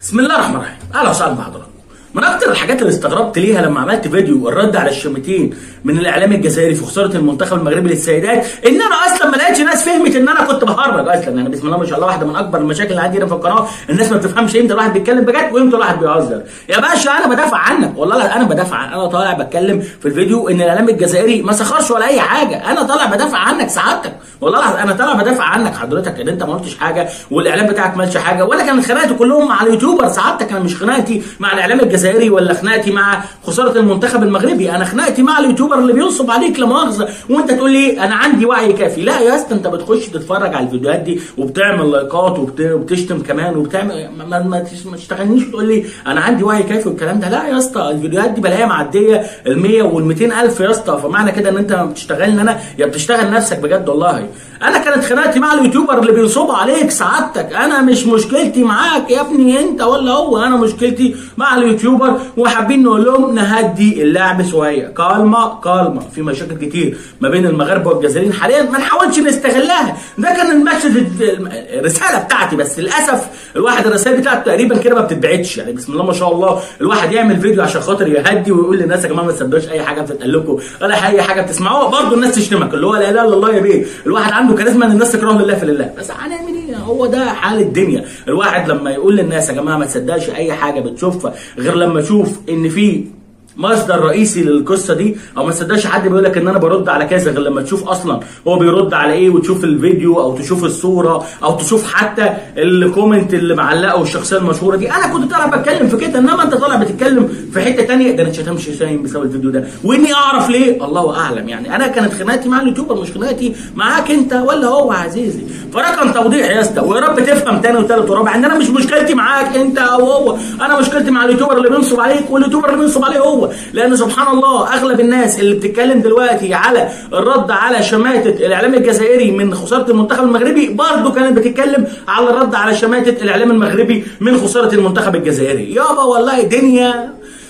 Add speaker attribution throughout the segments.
Speaker 1: بسم الله الرحمن الرحيم اهلا وسهلا بحضراتكم من اكتر الحاجات اللي استغربت ليها لما عملت فيديو الرد على الشمتين من الاعلام الجزائري في خساره المنتخب المغربي للسيدات ان انا اصلا ما لقيتش ناس فهمت ان انا كنت بهرج اصلا يعني بسم الله ما شاء الله واحده من اكبر المشاكل اللي عندي هنا في القناه الناس ما بتفهمش امتى الواحد بيتكلم بجد وامتى الواحد بيهزر يا باشا انا بدافع عنك والله لا انا بدافع عن انا طالع بتكلم في الفيديو ان الاعلام الجزائري ما سخرش ولا اي حاجه انا طالع بدافع عنك سعادتك والله انا طالع بدافع عنك حضرتك ان انت ما قلتش حاجه والاعلام بتاعك ما قالش حاجه ولا كان خناقتي كلهم مع اليوتيوبر سعادتك انا مش خناقتي مع الاعلام الجزائري ولا خناقتي مع خساره المنتخب المغربي انا خناقتي مع اليوتيوبر اللي بينصب عليك لا مؤاخذه وانت تقول لي انا عندي وعي كافي لا يا اسطى انت بتخش تتفرج على الفيديوهات دي وبتعمل لايكات وبت- وبتشتم كمان وبتعمل ما, ما, ما تش- ما تشتغلنيش وتقول لي انا عندي وعي كافي والكلام ده لا يا اسطى الفيديوهات دي بلاقيها معديه ال 100 وال 200 الف يا اسطى فمعنى كده ان انت ما بتشتغلني انا يا بتشتغل نفسك بجد والله انا كانت خناقتي مع اليوتيوبر اللي بينصبوا عليك سعادتك انا مش مشكلتي معاك يا ابني انت ولا هو انا مشكلتي مع اليوتيوبر وحابين نقول لهم نهدي اللعب شويه كالما كالما في مشاكل كتير ما بين المغاربه والجزائريين حاليا ما نحاولش نستغلها ده كان المسج الرساله بتاعتي بس للاسف الواحد الرسائل بتاعته تقريبا كده ما بتتبعتش يعني بسم الله ما شاء الله الواحد يعمل فيديو عشان خاطر يهدي ويقول للناس يا جماعه ما تصدقوش اي حاجه بتتقال لكم ولا اي حاجه بتسمعوها برضه الناس تشتمك اللي هو لا اله الا الله يا بيه الواحد عنده كاريزما ان الناس تكرهه لله في لله بس هنعمل ايه هو ده حال الدنيا الواحد لما يقول للناس يا جماعه ما تصدقش اي حاجه بتشوفها غير لما اشوف ان في مصدر رئيسي للقصه دي او ما تصدقش حد بيقول لك ان انا برد على كذا غير لما تشوف اصلا هو بيرد على ايه وتشوف الفيديو او تشوف الصوره او تشوف حتى الكومنت اللي معلقه الشخصيه المشهوره دي انا كنت طالع بتكلم في كده انما انت طالع بتتكلم في حته تانية ده انا اتشتمت شتايم بسبب الفيديو ده واني اعرف ليه الله اعلم يعني انا كانت خناقتي مع اليوتيوبر مش خناقتي معاك انت ولا هو عزيزي فده كان توضيح يا اسطى ويا رب تفهم تاني وتالت ورابع ان انا مش مشكلتي معاك انت او هو انا مشكلتي مع اليوتيوبر اللي بينصب عليك واليوتيوبر اللي بينصب عليه هو لان سبحان الله اغلب الناس اللي بتتكلم دلوقتي على الرد على شماتة الاعلام الجزائري من خساره المنتخب المغربي برضه كانت بتتكلم على الرد على شماتة الاعلام المغربي من خساره المنتخب الجزائري يابا والله دنيا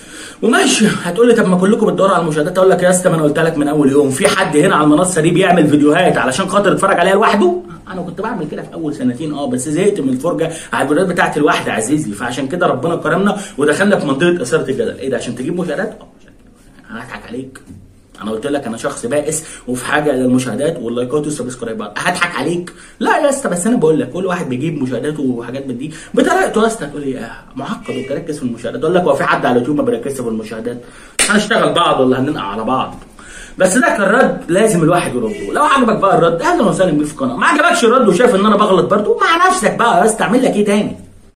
Speaker 1: وماشي هتقول لي طب ما كلكم بتدوروا على المشاهدات اقول لك يا اسطى ما انا قلت لك من اول يوم في حد هنا على المنصه دي بيعمل فيديوهات علشان خاطر يتفرج عليها لوحده انا كنت بعمل كده في اول سنتين اه بس زهقت من الفرجه على الفيديوهات بتاعتي لوحدي عزيزي فعشان كده ربنا كرمنا ودخلنا في منطقه اثاره الجدل ايه ده عشان تجيب مشاهدات اه عشان كده. انا هضحك عليك انا قلت لك انا شخص بائس وفي حاجه للمشاهدات واللايكات والسبسكرايبات هضحك عليك لا يا اسطى بس انا بقول لك كل واحد بيجيب مشاهداته وحاجات من دي بطريقته يا اسطى تقول لي آه، معقد وبتركز في المشاهدات اقول لك هو في حد على اليوتيوب ما بيركزش في المشاهدات هنشتغل بعض ولا هننقع على بعض بس ده كان رد لازم الواحد يرده لو عجبك بقى الرد اهلا وسهلا بيه في القناه ما عجبكش الرد وشايف ان انا بغلط برضه مع نفسك بقى بس تعمل لك ايه تاني